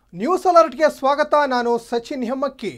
news ಅಲರ್ಟ್ಗೆ ಸ್ವಾಗತ ನಾನು ಸಚಿನ್ ಹೆಮ್ಮಕ್ಕಿ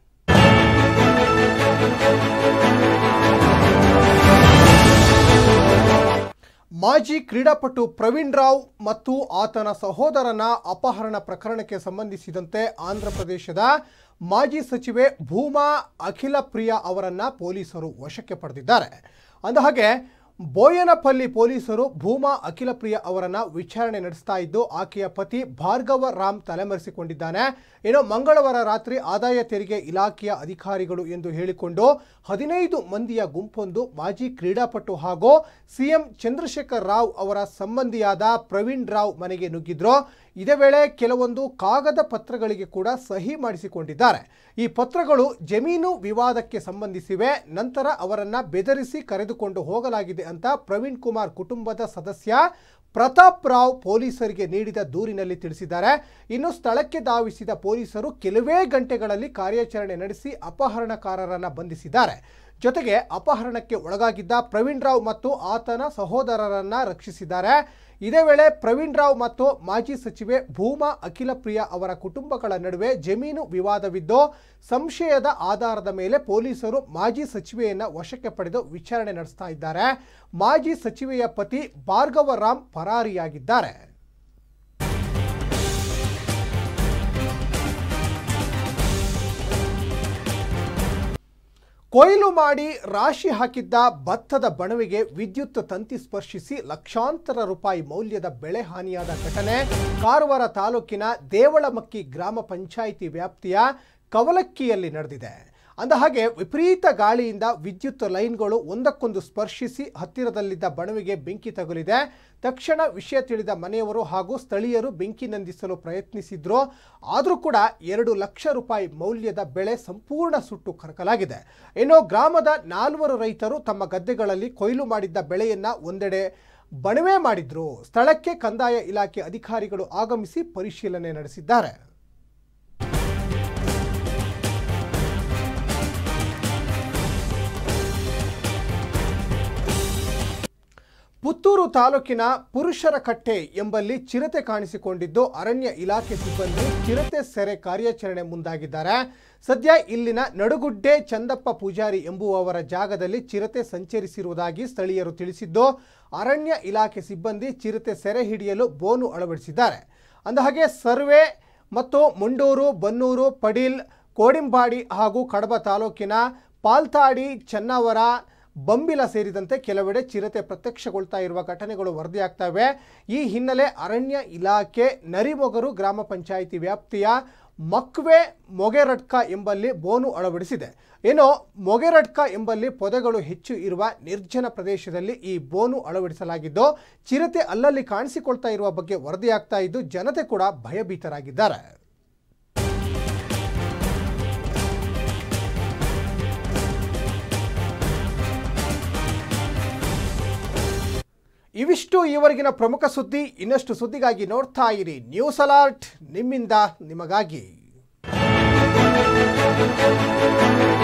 ಮಾಜಿ ಕ್ರೀಡಾಪಟು ಪ್ರವೀಣ್ ರಾವ್ ಮತ್ತು ಆತನ ಸಹೋದರನ ಅಪಹರಣ ಪ್ರಕರಣಕ್ಕೆ ಸಂಬಂಧಿಸಿದಂತೆ ಆಂಧ್ರಪ್ರದೇಶದ ಮಾಜಿ ಸಚಿವೆ ಭೂಮಾ ಅಖಿಲ ಪ್ರಿಯ ಅವರನ್ನ ಪೊಲೀಸರು ವಶಕ್ಕೆ ಪಡೆದಿದ್ದಾರೆ ಅಂದಹಾಗೆ ಬೋಯನಪಲ್ಲಿ ಪೊಲೀಸರು ಭೂಮಾ ಅಖಿಲ ಪ್ರಿಯ ಅವರನ್ನ ವಿಚಾರಣೆ ನಡೆಸ್ತಾ ಇದ್ದು ಆಕೆಯ ಪತಿ ಭಾರ್ಗವ ರಾಮ್ ತಲೆಮರೆಸಿಕೊಂಡಿದ್ದಾನೆ ಏನೋ ಮಂಗಳವಾರ ರಾತ್ರಿ ಆದಾಯ ತೆರಿಗೆ ಇಲಾಖೆಯ ಅಧಿಕಾರಿಗಳು ಎಂದು ಹೇಳಿಕೊಂಡು ಹದಿನೈದು ಮಂದಿಯ ಗುಂಪೊಂದು ಮಾಜಿ ಕ್ರೀಡಾಪಟು ಹಾಗೂ ಸಿಎಂ ಚಂದ್ರಶೇಖರ್ ರಾವ್ ಅವರ ಸಂಬಂಧಿಯಾದ ಪ್ರವೀಣ್ ರಾವ್ ಮನೆಗೆ ನುಗ್ಗಿದ್ರು ಇದೇ ವೇಳೆ ಕೆಲವೊಂದು ಕಾಗದ ಪತ್ರಗಳಿಗೆ ಕೂಡ ಸಹಿ ಮಾಡಿಸಿಕೊಂಡಿದ್ದಾರೆ ಈ ಪತ್ರಗಳು ಜಮೀನು ವಿವಾದಕ್ಕೆ ಸಂಬಂಧಿಸಿವೆ ನಂತರ ಅವರನ್ನ ಬೆದರಿಸಿ ಕರೆದುಕೊಂಡು ಹೋಗಲಾಗಿದೆ ಅಂತ ಪ್ರವೀಣ್ ಕುಮಾರ್ ಕುಟುಂಬದ ಸದಸ್ಯ ಪ್ರತಾಪ್ ರಾವ್ ಪೊಲೀಸರಿಗೆ ನೀಡಿದ ದೂರಿನಲ್ಲಿ ತಿಳಿಸಿದ್ದಾರೆ ಇನ್ನು ಸ್ಥಳಕ್ಕೆ ಧಾವಿಸಿದ ಪೊಲೀಸರು ಕೆಲವೇ ಗಂಟೆಗಳಲ್ಲಿ ಕಾರ್ಯಾಚರಣೆ ನಡೆಸಿ ಅಪಹರಣಕಾರರನ್ನ ಬಂಧಿಸಿದ್ದಾರೆ ಜೊತೆಗೆ ಅಪಹರಣಕ್ಕೆ ಒಳಗಾಗಿದ್ದ ಪ್ರವೀಣ್ ರಾವ್ ಮತ್ತು ಆತನ ಸಹೋದರರನ್ನ ರಕ್ಷಿಸಿದ್ದಾರೆ ಇದೇ ವೇಳೆ ಪ್ರವೀಣ್ ರಾವ್ ಮತ್ತು ಮಾಜಿ ಸಚಿವೆ ಭೂಮಾ ಅಖಿಲ ಪ್ರಿಯ ಅವರ ಕುಟುಂಬಗಳ ನಡುವೆ ಜಮೀನು ವಿವಾದವಿದ್ದು ಸಂಶಯದ ಆಧಾರದ ಮೇಲೆ ಪೊಲೀಸರು ಮಾಜಿ ಸಚಿವೆಯನ್ನ ವಶಕ್ಕೆ ಪಡೆದು ವಿಚಾರಣೆ ನಡೆಸ್ತಾ ಇದ್ದಾರೆ ಮಾಜಿ ಸಚಿವೆಯ ಪತಿ ಭಾರ್ಗವ ರಾಮ್ ಪರಾರಿಯಾಗಿದ್ದಾರೆ ಕೊಯ್ಲು ಮಾಡಿ ರಾಶಿ ಹಾಕಿದ್ದ ಭತ್ತದ ಬಣವೆಗೆ ವಿದ್ಯುತ್ ತಂತಿ ಸ್ಪರ್ಶಿಸಿ ಲಕ್ಷಾಂತರ ರೂಪಾಯಿ ಮೌಲ್ಯದ ಬೆಳೆ ಹಾನಿಯಾದ ಘಟನೆ ಕಾರವಾರ ತಾಲೂಕಿನ ದೇವಳಮಕ್ಕಿ ಗ್ರಾಮ ಪಂಚಾಯಿತಿ ವ್ಯಾಪ್ತಿಯ ಕವಲಕ್ಕಿಯಲ್ಲಿ ನಡೆದಿದೆ ಅಂದಹಾಗೆ ವಿಪರೀತ ಗಾಳಿಯಿಂದ ವಿದ್ಯುತ್ ಲೈನ್ಗಳು ಒಂದಕ್ಕೊಂದು ಸ್ಪರ್ಶಿಸಿ ಹತ್ತಿರದಲ್ಲಿದ್ದ ಬಣವೆಗೆ ಬೆಂಕಿ ತಗುಲಿದೆ ತಕ್ಷಣ ವಿಷಯ ತಿಳಿದ ಮನೆಯವರು ಹಾಗೂ ಸ್ಥಳೀಯರು ಬೆಂಕಿ ನಂದಿಸಲು ಪ್ರಯತ್ನಿಸಿದ್ರು ಆದರೂ ಕೂಡ ಎರಡು ಲಕ್ಷ ರೂಪಾಯಿ ಮೌಲ್ಯದ ಬೆಳೆ ಸಂಪೂರ್ಣ ಸುಟ್ಟು ಕರಕಲಾಗಿದೆ ಇನ್ನು ಗ್ರಾಮದ ನಾಲ್ವರು ರೈತರು ತಮ್ಮ ಗದ್ದೆಗಳಲ್ಲಿ ಕೊಯ್ಲು ಮಾಡಿದ್ದ ಬೆಳೆಯನ್ನ ಒಂದೆಡೆ ಬಣವೆ ಮಾಡಿದ್ರು ಸ್ಥಳಕ್ಕೆ ಕಂದಾಯ ಇಲಾಖೆ ಅಧಿಕಾರಿಗಳು ಆಗಮಿಸಿ ಪರಿಶೀಲನೆ ನಡೆಸಿದ್ದಾರೆ ಪುತ್ತೂರು ತಾಲೂಕಿನ ಪುರುಷರ ಕಟ್ಟೆ ಎಂಬಲ್ಲಿ ಚಿರತೆ ಕಾಣಿಸಿಕೊಂಡಿದ್ದು ಅರಣ್ಯ ಇಲಾಖೆ ಸಿಬ್ಬಂದಿ ಚಿರತೆ ಸೆರೆ ಕಾರ್ಯಾಚರಣೆ ಮುಂದಾಗಿದ್ದಾರೆ ಸದ್ಯ ಇಲ್ಲಿನ ನಡುಗುಡ್ಡೆ ಚಂದಪ್ಪ ಪೂಜಾರಿ ಎಂಬುವವರ ಜಾಗದಲ್ಲಿ ಚಿರತೆ ಸಂಚರಿಸಿರುವುದಾಗಿ ಸ್ಥಳೀಯರು ತಿಳಿಸಿದ್ದು ಅರಣ್ಯ ಇಲಾಖೆ ಸಿಬ್ಬಂದಿ ಚಿರತೆ ಸೆರೆ ಹಿಡಿಯಲು ಬೋನು ಅಳವಡಿಸಿದ್ದಾರೆ ಅಂದಹಾಗೆ ಸರ್ವೆ ಮತ್ತು ಮುಂಡೂರು ಬನ್ನೂರು ಪಡೀಲ್ ಕೋಡಿಂಬಾಡಿ ಹಾಗೂ ಕಡಬ ತಾಲೂಕಿನ ಪಾಲ್ತಾಡಿ ಚನ್ನವರ ಬಂಬಿಲ ಸೇರಿದಂತೆ ಕೆಲವೆಡೆ ಚಿರತೆ ಪ್ರತ್ಯಕ್ಷಗೊಳ್ತಾ ಇರುವ ಘಟನೆಗಳು ವರದಿಯಾಗ್ತವೆ ಈ ಹಿನ್ನೆಲೆ ಅರಣ್ಯ ಇಲಾಖೆ ನರಿಮೊಗರು ಗ್ರಾಮ ಪಂಚಾಯಿತಿ ವ್ಯಾಪ್ತಿಯ ಮಕ್ವೆ ಮೊಗೆರಡ್ಕ ಎಂಬಲ್ಲಿ ಬೋನು ಅಳವಡಿಸಿದೆ ಏನೋ ಮೊಗೆರಡ್ಕ ಎಂಬಲ್ಲಿ ಪೊದೆಗಳು ಹೆಚ್ಚು ಇರುವ ನಿರ್ಜನ ಪ್ರದೇಶದಲ್ಲಿ ಈ ಬೋನು ಅಳವಡಿಸಲಾಗಿದ್ದು ಚಿರತೆ ಅಲ್ಲಲ್ಲಿ ಕಾಣಿಸಿಕೊಳ್ತಾ ಇರುವ ಬಗ್ಗೆ ವರದಿಯಾಗ್ತಾ ಇದ್ದು ಜನತೆ ಕೂಡ ಭಯಭೀತರಾಗಿದ್ದಾರೆ ಇವಿಷ್ಟು ಈವರೆಗಿನ ಪ್ರಮುಖ ಸುದ್ದಿ ಇನ್ನಷ್ಟು ಸುದ್ದಿಗಾಗಿ ನೋಡ್ತಾ ಇರಿ ನ್ಯೂಸ್ ಅಲರ್ಟ್ ನಿಮ್ಮಿಂದ ನಿಮಗಾಗಿ